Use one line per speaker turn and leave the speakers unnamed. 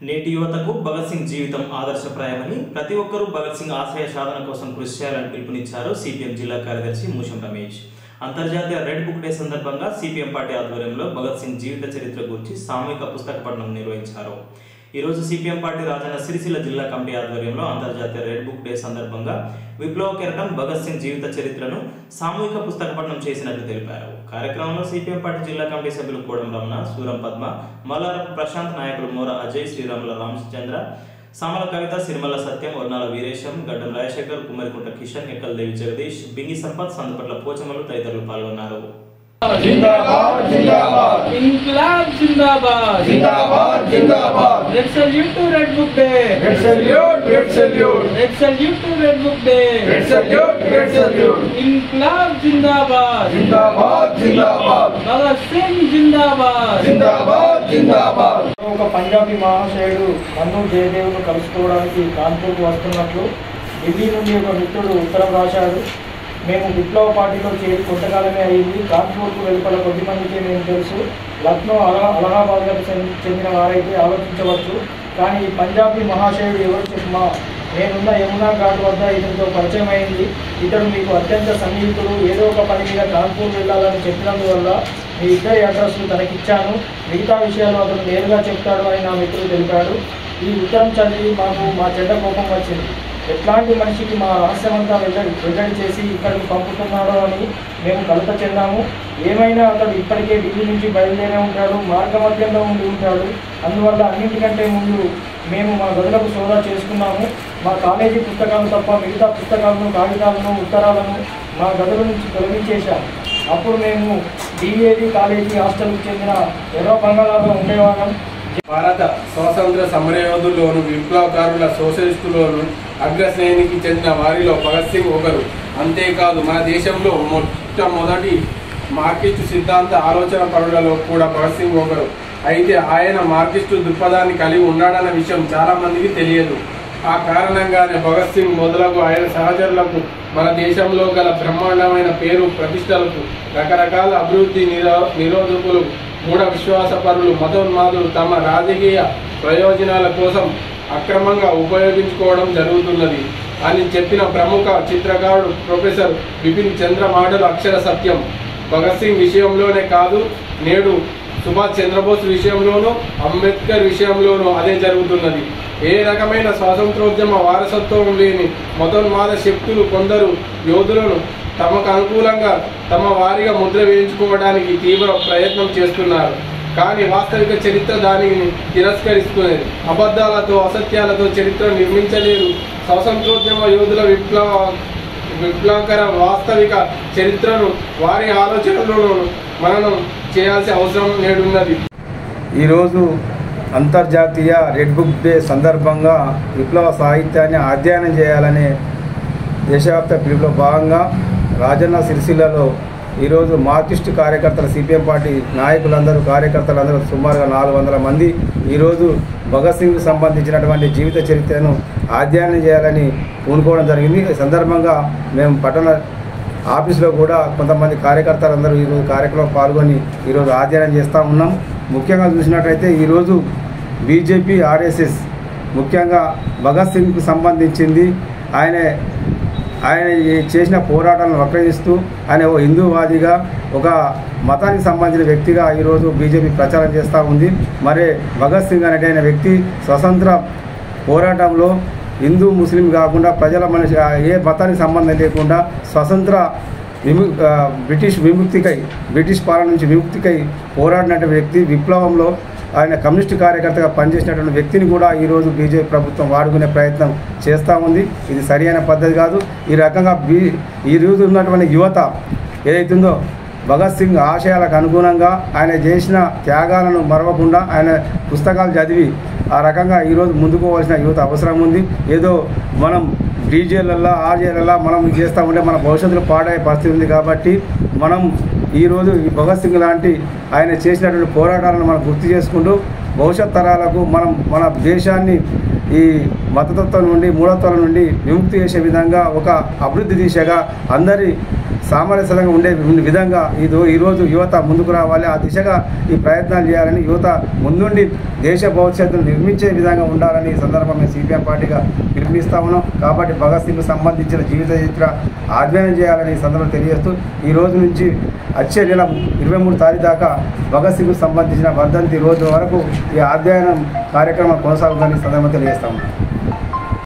నేటి యువతకు భగత్ సింగ్ జీవితం ఆదర్శప్రాయమని ప్రతి ఒక్కరూ భగత్ సింగ్ ఆశయ సాధన కోసం కృషి చేయాలని పిలుపునిచ్చారు సిపిఎం జిల్లా కార్యదర్శి మూషం రమేష్ అంతర్జాతీయ రెడ్ బుక్ డే సందర్భంగా సిపిఎం పార్టీ ఆధ్వర్యంలో భగత్ సింగ్ జీవిత చరిత్ర గురించి సామూహిక పుస్తక పఠనం నిర్వహించారు ఈరోజు సిపిఎం పార్టీ రాజన్న సిరిసిల్ల జిల్లా కమిటీ ఆధ్వర్యంలో అంతర్జాతీయ రెడ్ బుక్ డే సందర్భంగా విప్లవ కెరటం భగత్ సింగ్ జీవిత చరిత్రను సామూహిక పుస్తక పఠనం చేసినట్లు తెలిపారు కార్యక్రమంలో సిపిఎం పార్టీ జిల్లా కమిటీ సభ్యులు కోడం రమణ సూరం పద్మ మల్లారపు ప్రశాంత్ నాయకులు మోర అజయ్ శ్రీరాముల రామచంద్ర సామల కవిత సిరిమల్ల సత్యం వర్ణాల వీరేశం గడ్డం రాజశేఖర్ కుమ్మరికుంట కిషన్ ఎక్కల్ దేవి జగదీష్ బింగి సంపత్ సందుపట్ల పోచమలు తదితరులు పాల్గొన్నారు
जिंदाबाद जिंदाबाद
इंकलाब जिंदाबाद
जिंदाबाद जिंदाबाद
red salute to red book day
red salute red salute
red salute to red book day
red salute red salute
इंकलाब जिंदाबाद
जिंदाबाद जिंदाबाद
भगत सिंह जिंदाबाद
जिंदाबाद जिंदाबाद
ఒక పంజాబీ మహాశయుడు మన్ను జయదేవ్ను కలుసుకోవడానికి కాన్పూర్కు వస్తున్నట్లు ఢిల్లీ నుండి ఒక మిత్రుడు ఉత్తరం రాశాడు మేము విప్లవ పార్టీలో చేరి కొంతకాలమే అయింది కాన్పూర్కు వెలుపల కొద్ది మందికి మేము తెలుసు లక్నో అలా అలహాబాద్లకు చెంది- చెందిన వారైతే ఆలోచించవచ్చు కానీ ఈ పంజాబీ మహాశయుడు ఎవరు చెప్పమా నేనున్న యమునా ఘాట్ వద్ద ఇతనితో పరిచయం అయింది ఇతడు మీకు అత్యంత సన్నిహితుడు ఏదో ఒక పని మీద కాన్పూర్ వెళ్ళాలని చెప్పినందువల్ల మీ ఇద్దరి అడ్రస్లు తనకిచ్చాను మిగతా విషయాలు అతను నేరుగా చెప్తాడు అని నా మిత్రుడు తెలిపాడు ఈ ఉత్తరం చదివి మాకు మా చెడ్డ కోపం వచ్చింది ఎట్లాంటి మనిషికి మా రహస్యమంతా వెల్లడి వెల్లడి చేసి ఇక్కడికి పంపుతున్నాడో అని మేము కలత చెందాము ఏమైనా అతడు ఇప్పటికే ఢిల్లీ నుంచి బయలుదేరే ఉంటాడు మార్గమధ్యంలో ఉండి ఉంటాడు అందువల్ల అన్నింటికంటే ముందు మేము మా గదులకు సోదా చేసుకున్నాము మా కాలేజీ పుస్తకాలు తప్ప మిగతా పుస్తకాలను కాగితాలను ఉత్తరాలను మా గదుల నుంచి తొలగించేశాము అప్పుడు మేము డిఏవి కాలేజీ హాస్టల్కి చెందిన ఎర్ర బంగాళాలో ఉండేవాళ్ళం
భారత స్వాతంత్ర సమరయోధుల్లోను విప్లవకారుల సోషలిస్టులోను అగ్రశ్రేణికి చెందిన వారిలో భగత్ సింగ్ ఒకరు అంతేకాదు మన దేశంలో మొట్టమొదటి మార్కిస్టు సిద్ధాంత ఆలోచన పరులలో కూడా భగత్ సింగ్ ఒకరు అయితే ఆయన మార్కిస్టు దృక్పథాన్ని కలిగి ఉన్నాడన్న విషయం చాలా మందికి తెలియదు ఆ కారణంగానే భగత్ సింగ్ మొదలగు ఆయన సహచరులకు మన దేశంలో గల బ్రహ్మాండమైన పేరు ప్రతిష్టలకు రకరకాల అభివృద్ధి నిరో నిరోధకులు మూఢ విశ్వాసపరులు మతోన్మాదులు తమ రాజకీయ ప్రయోజనాల కోసం అక్రమంగా ఉపయోగించుకోవడం జరుగుతున్నది అని చెప్పిన ప్రముఖ చిత్రకారుడు ప్రొఫెసర్ బిపిన్ చంద్ర మాటలు అక్షర సత్యం భగత్ సింగ్ విషయంలోనే కాదు నేడు సుభాష్ చంద్రబోస్ విషయంలోనూ అంబేద్కర్ విషయంలోనూ అదే జరుగుతున్నది ఏ రకమైన స్వాతంత్రోద్యమ వారసత్వం లేని మతోన్మాద శక్తులు కొందరు యోధులను తమకు అనుకూలంగా తమ వారిగా ముద్ర వేయించుకోవడానికి తీవ్ర ప్రయత్నం చేస్తున్నారు కానీ వాస్తవిక చరిత్ర దానిని తిరస్కరిస్తున్నది అబద్ధాలతో అసత్యాలతో చరిత్ర నిర్మించలేరు స్వాతంత్రోద్యమ యోధుల విప్లవ విప్లవకర వాస్తవిక చరిత్రను వారి ఆలోచనలను మననం చేయాల్సిన అవసరం నేడున్నది
ఈరోజు అంతర్జాతీయ రెడ్ బుక్ డే సందర్భంగా విప్లవ సాహిత్యాన్ని అధ్యయనం చేయాలనే దేశవ్యాప్త పిలుపులో భాగంగా రాజన్న సిరిసిల్లలో ఈరోజు మార్కిస్ట్ కార్యకర్తల సిపిఎం పార్టీ నాయకులందరూ కార్యకర్తలందరూ సుమారుగా నాలుగు వందల మంది ఈరోజు భగత్ సింగ్కి సంబంధించినటువంటి జీవిత చరిత్రను అధ్యయనం చేయాలని పూనుకోవడం జరిగింది ఈ సందర్భంగా మేము పట్టణ ఆఫీస్లో కూడా కొంతమంది కార్యకర్తలందరూ ఈరోజు కార్యక్రమం పాల్గొని ఈరోజు అధ్యయనం చేస్తూ ఉన్నాం ముఖ్యంగా చూసినట్లయితే ఈరోజు బీజేపీ ఆర్ఎస్ఎస్ ముఖ్యంగా భగత్ సింగ్కు సంబంధించింది ఆయన ఆయన ఈ చేసిన పోరాటాలను వక్రయిస్తూ ఆయన ఓ హిందూవాదిగా ఒక మతానికి సంబంధించిన వ్యక్తిగా ఈరోజు బీజేపీ ప్రచారం చేస్తూ ఉంది మరి భగత్ సింగ్ అనేటైన వ్యక్తి స్వతంత్ర పోరాటంలో హిందూ ముస్లిం కాకుండా ప్రజల మనిషి ఆ ఏ మతానికి సంబంధం లేకుండా స్వతంత్ర విము ఆ, బ్రిటిష్ విముక్తికై బ్రిటిష్ పాలన నుంచి విముక్తికై పోరాడినటువంటి వ్యక్తి విప్లవంలో ఆయన కమ్యూనిస్టు కార్యకర్తగా పనిచేసినటువంటి వ్యక్తిని కూడా ఈరోజు బీజేపీ ప్రభుత్వం వాడుకునే ప్రయత్నం చేస్తూ ఉంది ఇది సరైన పద్ధతి కాదు ఈ రకంగా బీ ఈ రోజు ఉన్నటువంటి యువత ఏదైతుందో భగత్ సింగ్ ఆశయాలకు అనుగుణంగా ఆయన చేసిన త్యాగాలను మరవకుండా ఆయన పుస్తకాలు చదివి ఆ రకంగా ఈరోజు ముందుకు పోవాల్సిన యువత అవసరం ఉంది ఏదో మనం డీజేలల్లా ఆర్జేలల్లా మనం ఇది చేస్తూ ఉంటే మన భవిష్యత్తులో పాడయ్యే పరిస్థితి ఉంది కాబట్టి మనం ఈరోజు ఈ భగత్ సింగ్ లాంటి ఆయన చేసినటువంటి పోరాటాలను మనం గుర్తు చేసుకుంటూ భవిష్యత్ తరాలకు మనం మన దేశాన్ని ఈ మతతత్వం నుండి మూఢత్వాల నుండి విముక్తి చేసే విధంగా ఒక అభివృద్ధి దిశగా అందరి సామరస్యంగా ఉండే ఉండే విధంగా ఇది ఈరోజు యువత ముందుకు రావాలి ఆ దిశగా ఈ ప్రయత్నాలు చేయాలని యువత ముందుండి దేశ భవిష్యత్తును నిర్మించే విధంగా ఉండాలని ఈ సందర్భంగా మేము సిపిఎం పార్టీగా పిలుపునిస్తా ఉన్నాం కాబట్టి భగత్ సింగ్ సంబంధించిన జీవిత చరిత్ర అధ్యయనం చేయాలని ఈ సందర్భంగా తెలియజేస్తూ ఈ రోజు నుంచి వచ్చే నెల ఇరవై మూడు తారీఖు దాకా భగత్ సింగ్ సంబంధించిన వర్ధంతి రోజు వరకు ఈ అధ్యయనం కార్యక్రమం కొనసాగుతుందని ఈ సందర్భంగా తెలియజేస్తా ఉన్నాం